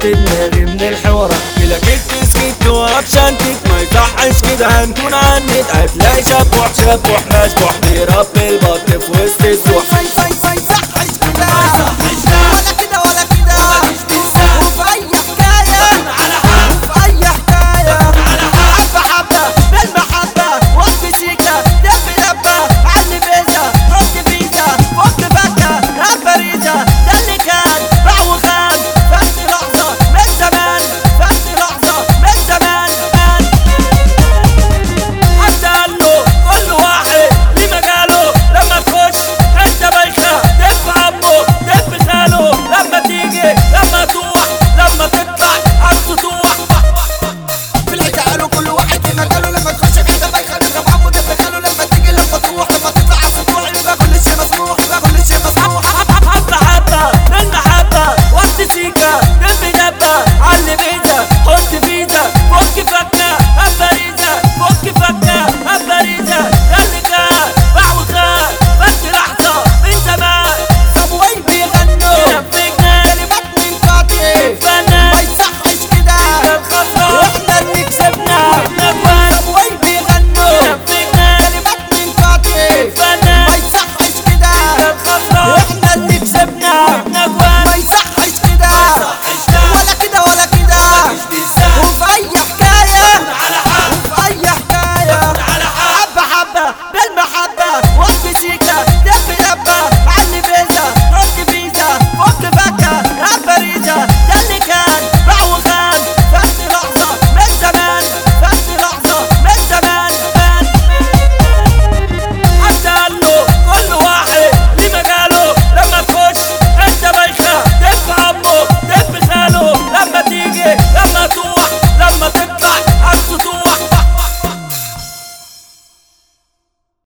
في دماغي من الحوارات كده كنت سكت وابشنتك ما يصحش كده هنكون عنك هتلاقي شبوح شبوح مسبوح بيربي البط في وسط السوح ما يصحش كده ولا كده ولا كده وفي اي حكايه وفي اي حكايه حبه حبه بالمحبه وقت سيكه دب دبه عني فيزا رد فيزا فك فكه البريزه ده اللي كان باع وخان فات لحظه من زمان فات لحظه من زمان حد قال له كل واحد ليه مجاله لما تخش حته بايخه دب عمه دب خاله لما تيجي لما تروح لما تطلع عكسه تروح